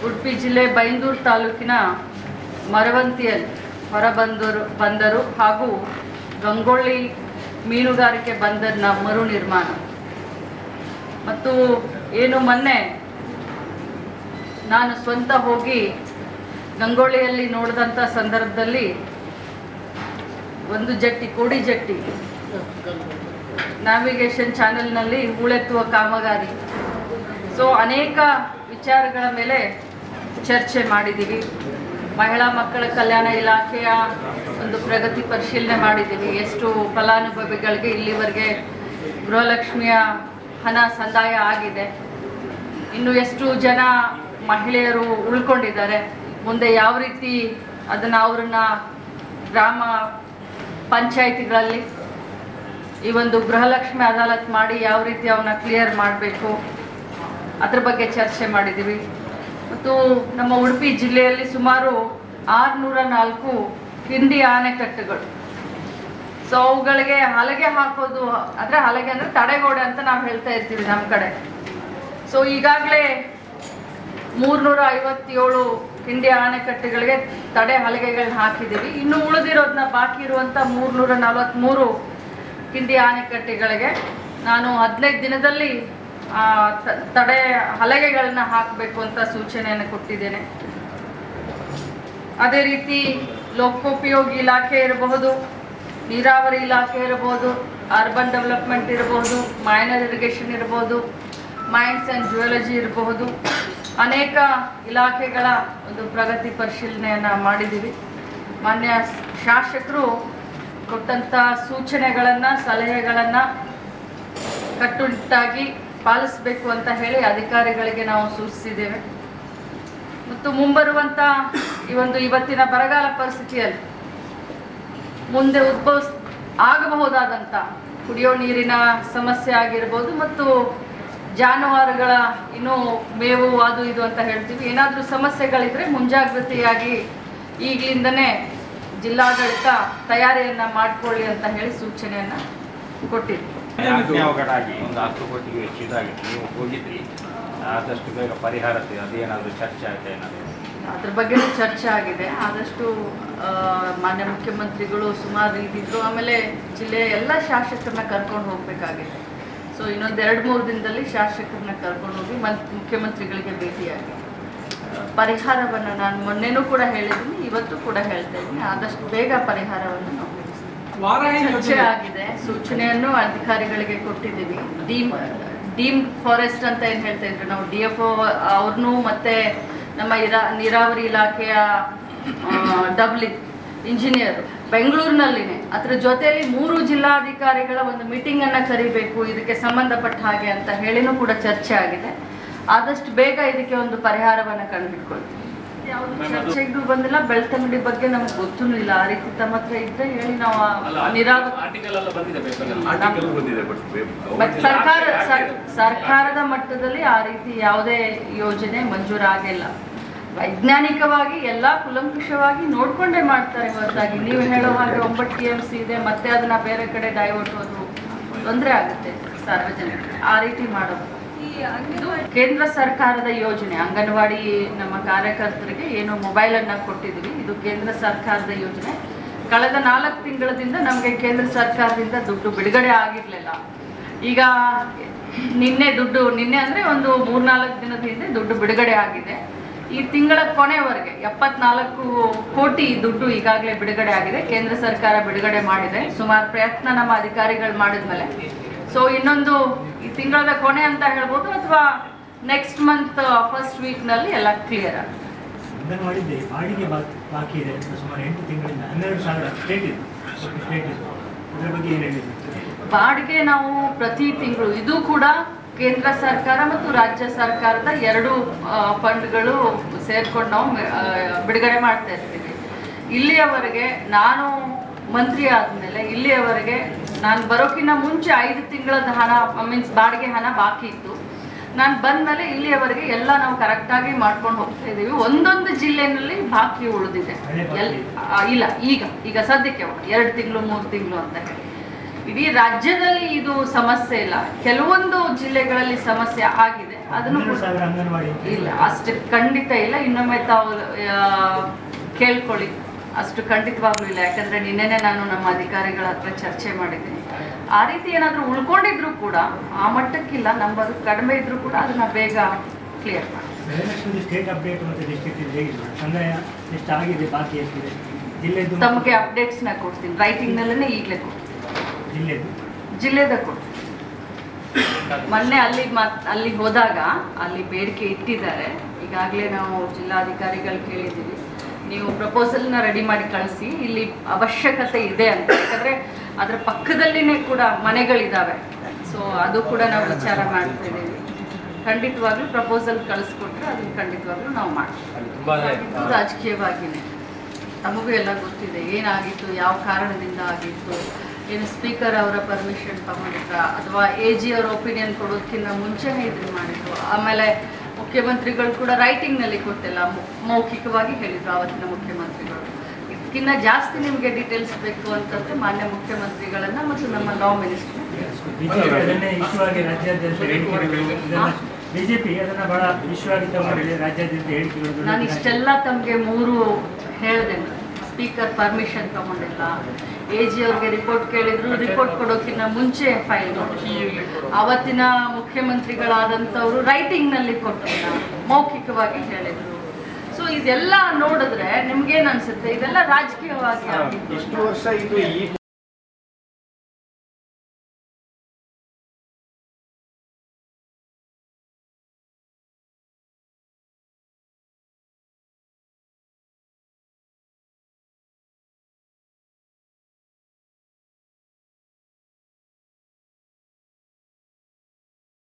ಉಡುಪಿ ಜಿಲ್ಲೆ ಬೈಂದೂರು ತಾಲೂಕಿನ ಮರವಂತಿಯಲ್ಲಿ ಹೊರಬಂದರು ಬಂದರು ಹಾಗೂ ಗಂಗೊಳ್ಳಿ ಮೀನುಗಾರಿಕೆ ಬಂದರಿನ ಮರು ನಿರ್ಮಾಣ ಮತ್ತು ಏನು ಮೊನ್ನೆ ನಾನು ಸ್ವಂತ ಹೋಗಿ ಗಂಗೊಳ್ಳಿಯಲ್ಲಿ ನೋಡಿದಂಥ ಸಂದರ್ಭದಲ್ಲಿ ಒಂದು ಜಟ್ಟಿ ಕೋಡಿ ಜಟ್ಟಿ ನ್ಯಾವಿಗೇಷನ್ ಚಾನೆಲ್ನಲ್ಲಿ ಹೂಳೆತ್ತುವ ಕಾಮಗಾರಿ ಸೊ ಅನೇಕ ವಿಚಾರಗಳ ಮೇಲೆ ಚರ್ಚೆ ಮಾಡಿದ್ದೀವಿ ಮಹಿಳಾ ಮಕ್ಕಳ ಕಲ್ಯಾಣ ಇಲಾಖೆಯ ಒಂದು ಪ್ರಗತಿ ಪರಿಶೀಲನೆ ಮಾಡಿದ್ದೀವಿ ಎಷ್ಟು ಫಲಾನುಭವಿಗಳಿಗೆ ಇಲ್ಲಿವರೆಗೆ ಗೃಹಲಕ್ಷ್ಮಿಯ ಹಣ ಸಂದಾಯ ಆಗಿದೆ ಇನ್ನು ಎಷ್ಟು ಜನ ಮಹಿಳೆಯರು ಉಳ್ಕೊಂಡಿದ್ದಾರೆ ಮುಂದೆ ಯಾವ ರೀತಿ ಅದನ್ನು ಅವ್ರನ್ನ ಗ್ರಾಮ ಪಂಚಾಯಿತಿಗಳಲ್ಲಿ ಈ ಒಂದು ಗೃಹಲಕ್ಷ್ಮಿ ಅದಾಲತ್ ಮಾಡಿ ಯಾವ ರೀತಿ ಅವನ್ನ ಕ್ಲಿಯರ್ ಮಾಡಬೇಕು ಅದ್ರ ಬಗ್ಗೆ ಚರ್ಚೆ ಮಾಡಿದ್ದೀವಿ ಮತ್ತು ನಮ್ಮ ಉಡುಪಿ ಜಿಲ್ಲೆಯಲ್ಲಿ ಸುಮಾರು ಆರುನೂರ ನಾಲ್ಕು ಕಿಂಡಿ ಆಣೆಕಟ್ಟುಗಳು ಸೊ ಅವುಗಳಿಗೆ ಹಲಗೆ ಹಾಕೋದು ಅಂದರೆ ಹಲಗೆ ಅಂದರೆ ತಡೆಗೋಡೆ ಅಂತ ನಾವು ಹೇಳ್ತಾ ಇರ್ತೀವಿ ನಮ್ಮ ಕಡೆ ಸೊ ಈಗಾಗಲೇ ಮೂರ್ನೂರ ಐವತ್ತೇಳು ಕಿಂಡಿ ಆಣೆಕಟ್ಟೆಗಳಿಗೆ ತಡೆ ಹಲಗೆಗಳನ್ನ ಹಾಕಿದ್ದೀವಿ ಇನ್ನು ಉಳಿದಿರೋದನ್ನ ಬಾಕಿ ಇರುವಂಥ ಮೂರ್ನೂರ ನಲವತ್ತ್ಮೂರು ಕಿಂಡಿ ಆಣೆಕಟ್ಟೆಗಳಿಗೆ ನಾನು ಹದಿನೈದು ದಿನದಲ್ಲಿ ಆ, ತ- ತಡೆ ಹಲಗೆಗಳನ್ನ ಹಾಕಬೇಕು ಅಂತ ಸೂಚನೆಯನ್ನು ಕೊಟ್ಟಿದ್ದೇನೆ ಅದೇ ರೀತಿ ಲೋಕೋಪಯೋಗಿ ಇಲಾಖೆ ಇರಬಹುದು ನೀರಾವರಿ ಇಲಾಖೆ ಇರಬಹುದು ಅರ್ಬನ್ ಡೆವಲಪ್ಮೆಂಟ್ ಇರಬಹುದು ಮೈನರ್ ಇರಿಗೇಷನ್ ಇರಬಹುದು ಮೈನ್ಸ್ ಆ್ಯಂಡ್ ಜುವೆಲಜಿ ಇರಬಹುದು ಅನೇಕ ಇಲಾಖೆಗಳ ಒಂದು ಪ್ರಗತಿ ಪರಿಶೀಲನೆಯನ್ನು ಮಾಡಿದ್ದೀವಿ ಮಾನ್ಯ ಶಾಸಕರು ಕೊಟ್ಟಂಥ ಸೂಚನೆಗಳನ್ನು ಸಲಹೆಗಳನ್ನು ಕಟ್ಟುನಿಟ್ಟಾಗಿ ಪಾಲಿಸಬೇಕು ಅಂತ ಹೇಳಿ ಅಧಿಕಾರಿಗಳಿಗೆ ನಾವು ಸೂಚಿಸಿದ್ದೇವೆ ಮತ್ತು ಮುಂಬರುವಂಥ ಈ ಒಂದು ಇವತ್ತಿನ ಬರಗಾಲ ಪರಿಸ್ಥಿತಿಯಲ್ಲಿ ಮುಂದೆ ಉದ್ಭವಿಸ್ ಆಗಬಹುದಾದಂಥ ಕುಡಿಯೋ ನೀರಿನ ಸಮಸ್ಯೆ ಆಗಿರ್ಬೋದು ಮತ್ತು ಜಾನುವಾರುಗಳ ಇನ್ನೂ ಮೇವು ಅದು ಇದು ಅಂತ ಹೇಳ್ತೀವಿ ಏನಾದರೂ ಸಮಸ್ಯೆಗಳಿದ್ರೆ ಮುಂಜಾಗ್ರತೆಯಾಗಿ ಈಗಲಿಂದನೇ ಜಿಲ್ಲಾಡಳಿತ ತಯಾರಿಯನ್ನು ಮಾಡಿಕೊಳ್ಳಿ ಅಂತ ಹೇಳಿ ಸೂಚನೆಯನ್ನು ಕೊಟ್ಟಿದ್ವಿ ಯಾಜ್ಞಾವಘಡಾಗಿ ಒಂದು ಹತ್ತು ಕೋಟಿಗೆ ಹೆಚ್ಚು ಇದಾಗಿತ್ತು ನೀವು ಹೋಗಿದ್ರಿ ಆದಷ್ಟು ಬೇಗ ಪರಿಹಾರ ಸಿ- ಅದೇನಾದರೂ ಚರ್ಚೆ ಆಯ್ತಾ ಏನಾದರೂ ಅದ್ರ ಬಗ್ಗೆ ಚರ್ಚೆ ಆಗಿದೆ ಆದಷ್ಟು ಆ, ಮಾನ್ಯ ಮುಖ್ಯಮಂತ್ರಿಗಳು ಸುಮಾರು ಇದ್ದಿದ್ರು ಆಮೇಲೆ ಜಿಲ್ಲೆಯ ಎಲ್ಲ ಶಾಸಕರನ್ನ ಕರ್ಕೊಂಡು ಹೋಗಬೇಕಾಗಿದೆ ಸೊ ಇನ್ನೊಂದು ಎರಡು ಮೂರು ದಿನದಲ್ಲಿ ಶಾಸಕರನ್ನ ಕರ್ಕೊಂಡು ಹೋಗಿ ಮನ್ ಮುಖ್ಯಮಂತ್ರಿಗಳಿಗೆ ಭೇಟಿಯಾಗಿ ಆ, ಪರಿಹಾರವನ್ನು ನಾನು ಮೊನ್ನೆನೂ ಕೂಡ ಹೇಳಿದ್ದೀನಿ ಇವತ್ತು ಕೂಡ ಹೇಳ್ತಾ ಇದ್ದೀನಿ ಆದಷ್ಟು ಬೇಗ ಪರಿಹಾರವನ್ನು ನಾವು ವಾರಾಹಿ ಚರ್ಚೆ ಯೋಜನೆ ಆಗಿದೆ ಸೂಚನೆಯನ್ನು ಅಧಿಕಾರಿಗಳಿಗೆ ಕೊಟ್ಟಿದ್ದೀವಿ ಡೀಮ್ ಡೀಮ್ ಫಾರೆಸ್ಟ್ ಅಂತ ಏನು ಹೇಳ್ತಾ ಇದ್ರು ನಾವು ಡಿ ಎಫ್ ಅವ್ರನ್ನೂ ಮತ್ತೆ ನಮ್ಮ ಇರಾ ನೀರಾವರಿ ಇಲಾಖೆಯ ಡಬ್ಲಿ ಇಂಜಿನಿಯರ್ ಬೆಂಗಳೂರಿನಲ್ಲಿನೇ ಅದ್ರ ಜೊತೆಯಲ್ಲಿ ಮೂರು ಜಿಲ್ಲಾಧಿಕಾರಿಗಳ ಒಂದು ಮೀಟಿಂಗ್ ಅನ್ನ ಕರಿಬೇಕು ಇದಕ್ಕೆ ಸಂಬಂಧಪಟ್ಟ ಹಾಗೆ ಅಂತ ಹೇಳಿನೂ ಕೂಡ ಚರ್ಚೆ ಆಗಿದೆ ಆದಷ್ಟು ಬೇಗ ಇದಕ್ಕೆ ಒಂದು ಪರಿಹಾರವನ್ನು ಕಂಡುಹಿಡ್ಕೊಳ್ತೀವಿ ಯಾವುದು ಚರ್ಚೆಗೂ ಬಂದಿಲ್ಲ ಬೆಳ್ತಂಗಡಿ ಬಗ್ಗೆ ನಮ್ಗೆ ಗೊತ್ತೂ ಇಲ್ಲ ಆ ರೀತಿ ತಮ್ಮ ಹತ್ರ ಇದ್ರೆ ಹೇಳಿ ನಾವು ಆ ನೀರಾವರಿ ಆರ್ಟಿಕಲ್ ಎಲ್ಲ ಬಂದಿದೆ ಪೇಪರಲ್ಲಿ ಆರ್ಟಿಕಲ್ ಬಂದಿದೆ ಬಟ್ ಬಟ್ ಸರ್ಕಾರ ಸರ್- ಸರ್ಕಾರದ ಮಟ್ಟದಲ್ಲಿ ಆ ರೀತಿ ಯಾವುದೇ ಯೋಜನೆ ಮಂಜೂರಾಗಿಲ್ಲ ವೈಜ್ಞಾನಿಕವಾಗಿ ಎಲ್ಲ ಕುಲಂಕುಷವಾಗಿ ನೋಡ್ಕೊಂಡೇ ಮಾಡ್ತಾರೆ ಹೊರತಾಗಿ ನೀವು ಹೇಳೋ ಹಾಗೆ ಒಂಬತ್ತು ಟಿ ಎಂ ಸಿ ಇದೆ ಮತ್ತೆ ಅದನ್ನ ಬೇರೆ ಕಡೆ ಡೈವರ್ಟ್ ಹೋದ್ರು ತೊಂದರೆ ಆಗುತ್ತೆ ಸಾರ್ವಜನಿಕರಿಗೆ ಆ ರೀತಿ ಮಾಡೋದು ಇದು ಕೇಂದ್ರ ಸರ್ಕಾರದ ಯೋಜನೆ ಅಂಗನವಾಡಿ ನಮ್ಮ ಕಾರ್ಯಕರ್ತರಿಗೆ ಏನು ಮೊಬೈಲ್ ಅನ್ನ ಕೊಟ್ಟಿದ್ವಿ ಇದು ಕೇಂದ್ರ ಸರ್ಕಾರದ ಯೋಜನೆ ಕಳೆದ ನಾಲ್ಕು ತಿಂಗಳದಿಂದ ನಮಗೆ ಕೇಂದ್ರ ಸರ್ಕಾರದಿಂದ ದುಡ್ಡು ಬಿಡುಗಡೆ ಆಗಿರ್ಲಿಲ್ಲ ಈಗ ನಿನ್ನೆ ದುಡ್ಡು ನಿನ್ನೆ ಅಂದ್ರೆ ಒಂದು ಮೂರ್ನಾಲ್ಕು ದಿನದ ಹಿಂದೆ ದುಡ್ಡು ಬಿಡುಗಡೆ ಆಗಿದೆ ಈ ತಿಂಗಳ ಕೊನೆವರೆಗೆ ಎಪ್ಪತ್ನಾಲ್ಕು ಕೋಟಿ ದುಡ್ಡು ಈಗಾಗಲೇ ಬಿಡುಗಡೆ ಆಗಿದೆ ಕೇಂದ್ರ ಸರ್ಕಾರ ಬಿಡುಗಡೆ ಮಾಡಿದೆ ಸುಮಾರು ಪ್ರಯತ್ನ ನಮ್ಮ ಅಧಿಕಾರಿಗಳು ಮಾಡಿದ್ಮೇಲೆ ಸೊ ಇನ್ನೊಂದು ಈ ತಿಂಗಳದ ಕೊನೆ ಅಂತ ಹೇಳ್ಬೋದು ಅಥವಾ ನೆಕ್ಸ್ಟ್ ಮಂತ್ ಫಸ್ಟ್ ವೀಕ್ನಲ್ಲಿ ಎಲ್ಲ ಕ್ಲಿಯರ್ ಆಗುತ್ತೆ ಅಂಗನವಾಡಿ ಬಾಡಿಗೆ ಬಾ- ಬಾಕಿ ಇದೆ ಅಂತ ಸುಮಾರು ಎಂಟು ತಿಂಗಳಿಂದ ಹನ್ನೆರಡು ಸಾವಿರ ಸ್ಟೇಟ್ ಇದೆ ಸ್ಟೇಟ್ ಇದೆ ಅದರ ಬಗ್ಗೆ ಏನು ಹೇಳಿದ್ರು ಬಾಡಿಗೆ ನಾವು ಪ್ರತಿ ತಿಂಗಳು ಇದು ಕೂಡ ಕೇಂದ್ರ ಸರ್ಕಾರ ಮತ್ತು ರಾಜ್ಯ ಸರ್ಕಾರದ ಎರಡು ಫಂಡ್ಗಳು ಸೇರ್ಕೊಂಡು ನಾವು ಆ, ಬಿಡುಗಡೆ ಮಾಡ್ತಾ ಇರ್ತೀವಿ ಇಲ್ಲಿಯವರೆಗೆ ನಾನು ಮಂತ್ರಿ ಆದಮೇಲೆ ಇಲ್ಲಿಯವರೆಗೆ ನಾನು ಬರೋಕ್ಕಿಂತ ಮುಂಚೆ ಐದು ತಿಂಗಳದ ಹಣ ಮೀನ್ಸ್ ಬಾಡಿಗೆ ಹಣ ಬಾಕಿ ಇತ್ತು ನಾನು ಬಂದಮೇಲೆ ಇಲ್ಲಿಯವರೆಗೆ ಎಲ್ಲ ನಾವು ಕರೆಕ್ಟಾಗಿ ಮಾಡ್ಕೊಂಡು ಹೋಗ್ತಾ ಇದ್ದೀವಿ ಒಂದೊಂದು ಜಿಲ್ಲೆನಲ್ಲಿ ಬಾಕಿ ಉಳಿದಿದೆ ಹಳೆ ಬಾಕಿ ಎಲ್ ಆ, ಇಲ್ಲ ಈಗ ಈಗ ಸದ್ಯಕ್ಕೆ ಎರಡು ತಿಂಗಳು ಮೂರು ತಿಂಗಳು ಅಂತ ಹೇಳಿ ಇಡೀ ರಾಜ್ಯದಲ್ಲಿ ಇದು ಸಮಸ್ಯೆ ಇಲ್ಲ ಕೆಲವೊಂದು ಜಿಲ್ಲೆಗಳಲ್ಲಿ ಸಮಸ್ಯೆ ಆಗಿದೆ ಅದನ್ನು ಹನ್ನೆರಡು ಕೂಡ- ಸಾವಿರ ಅಂಗನವಾಡಿ ಇಲ್ಲ ಅಷ್ಟು ಖಂಡಿತ ಇಲ್ಲ ಇನ್ನೊಮ್ಮೆ ತಾವು ಆ, ಕೇಳ್ಕೊಳ್ಳಿ ಅಷ್ಟು ಖಂಡಿತವಾಗ್ಲೂ ಇಲ್ಲ ಯಾಕಂದ್ರೆ ನಿನ್ನೆನೆ ನಾನು ನಮ್ಮ ಅಧಿಕಾರಿಗಳ ಹತ್ರ ಚರ್ಚೆ ಮಾಡಿದ್ದೀನಿ ಆ ರೀತಿ ಏನಾದರೂ ಉಳ್ಕೊಂಡಿದ್ರು ಕೂಡ ಆ ಮಟ್ಟಕ್ಕಿಲ್ಲ ನಂಬರ್ ಕಡಿಮೆ ಇದ್ರೂ ಕೂಡ ಅದನ್ನ ಬೇಗ ಕ್ಲಿಯರ್ ಮಾಡಿ ಗೃಹಲಕ್ಷ್ಮಿ ಸ್ಟೇಟ್ ಅಪ್ಡೇಟ್ ಮತ್ತು ಡಿಸ್ಟ್ರಿಕ್ಟ್ ಇದು ಹೇಗಿದೆ ಮೇಡಮ್? ಸಂದಾಯ ಎಷ್ಟಾಗಿದೆ ಬಾಕಿ ಎಷ್ಟಿದೆ ಜಿಲ್ಲೆದು ತಮಗೆ ಅಪ್ಡೇಟ್ಸ್ನ ಕೊಡ್ತೀನಿ ರೈಟಿಂಗ್ನಲ್ಲೇ ಈಗಲೇ ಕೊಡ್ತೀನಿ ಜಿಲ್ಲೆದು ಜಿಲ್ಲೆದ ಕೊಡ್ತೀನಿ ಮೊನ್ನೆ ಅಲ್ಲಿ ಮತ್ ಅಲ್ಲಿಗೆ ಹೋದಾಗ ಅಲ್ಲಿ ಬೇಡಿಕೆ ಇಟ್ಟಿದ್ದಾರೆ ಈಗಾಗಲೇ ನಾವು ಜಿಲ್ಲಾಧಿಕಾರಿಗಳು ಕೇಳಿದ್ದೀವಿ ನೀವು ಪ್ರಪೋಸಲ್ನ ರೆಡಿ ಮಾಡಿ ಕಳಿಸಿ ಇಲ್ಲಿ ಅವಶ್ಯಕತೆ ಇದೆ ಅಂತ ಯಾಕಂದರೆ ಅದರ ಪಕ್ಕದಲ್ಲಿನೇ ಕೂಡ ಮನೆಗಳಿದ್ದಾವೆ ಸೊ ಅದು ಕೂಡ ನಾವು ವಿಚಾರ ಮಾಡ್ತಾ ಇದ್ದೀವಿ ಖಂಡಿತವಾಗ್ಲೂ ಪ್ರಪೋಸಲ್ ಕಳಿಸ್ಕೊಟ್ರೆ ಅದನ್ನು ಖಂಡಿತವಾಗ್ಲೂ ನಾವು ಮಾಡ್ತೀವಿ ಇದು ರಾಜಕೀಯವಾಗಿನೇ ನಮಗೂ ಎಲ್ಲ ಗೊತ್ತಿದೆ ಏನಾಗಿತ್ತು ಯಾವ ಕಾರಣದಿಂದ ಆಗಿತ್ತು ಏನು ಸ್ಪೀಕರ್ ಅವರ ಪರ್ಮಿಷನ್ ತಗೊಂಡಿದ್ರ ಅಥವಾ ಎ ಜಿ ಅವರ ಒಪಿನಿಯನ್ ಕೊಡೋದಕ್ಕಿಂತ ಮುಂಚೆನೇ ಇದನ್ನು ಮಾಡಿದ್ರು ಆಮೇಲೆ ಮುಖ್ಯಮಂತ್ರಿಗಳು ಕೂಡ ರೈಟಿಂಗ್ನಲ್ಲಿ ಕೊಟ್ಟಿಲ್ಲ ಮೌ- ಮೌಖಿಕವಾಗಿ ಹೇಳಿದ್ರು ಆವತ್ತಿನ ಮುಖ್ಯಮಂತ್ರಿಗಳು ಇದಕ್ಕಿಂತ ಜಾಸ್ತಿ ನಿಮಗೆ ಡೀಟೇಲ್ಸ್ ಬೇಕು ಅಂತಂದ್ರೆ ಮಾನ್ಯ ಮುಖ್ಯಮಂತ್ರಿಗಳನ್ನ ಮತ್ತು ನಮ್ಮ ಲಾ ಮಿನಿಸ್ಟರ್ ಬಿಜೆಪಿ ಅದನ್ನೇ ಇಶ್ವಾಗಿ ರಾಜ್ಯಾದ್ಯಂತ ಹೇಳಿಕೆಗಳು ಇದೆಲ್ಲ ಬಿಜೆಪಿ ಅದನ್ನ ಬಹಳ ವಿಶ್ವವಾಗಿ ತಗೊಂಡಿದೆ ರಾಜ್ಯಾದ್ಯಂತ ಹೇಳಿಕೆಗಳು ನಾನು ಇಷ್ಟೆಲ್ಲ ತಮಗೆ ಮೂರು ಹೇಳಿದೆ ಸ್ಪೀಕರ್ ಪರ್ಮಿಷನ್ ತಗೊಂಡಿಲ್ಲ ಎ ಜಿ ಅವ್ರಿಗೆ ರಿಪೋರ್ಟ್ ಕೇಳಿದ್ರು ರಿಪೋರ್ಟ್ ಕೊಡೋಕ್ಕಿಂತ ಮುಂಚೆ ಫೈಲ್ ಮಾಡಿದ್ರು ಅವತ್ತಿನ ಮುಖ್ಯಮಂತ್ರಿಗಳಾದಂಥವ್ರು ರೈಟಿಂಗ್ನಲ್ಲಿ ಕೊಟ್ಟಿಲ್ಲ ಮೌಖಿಕವಾಗಿ ಹೇಳಿದ್ರು ಸೊ ಇದೆಲ್ಲ ನೋಡಿದ್ರೆ ನಿಮ್ಗೇನು ಅನ್ಸುತ್ತೆ ಇದೆಲ್ಲ ರಾಜಕೀಯವಾಗಿ ಆಗಿದ್ದು ಎಷ್ಟು ವರ್ಷ ಇದು ಈ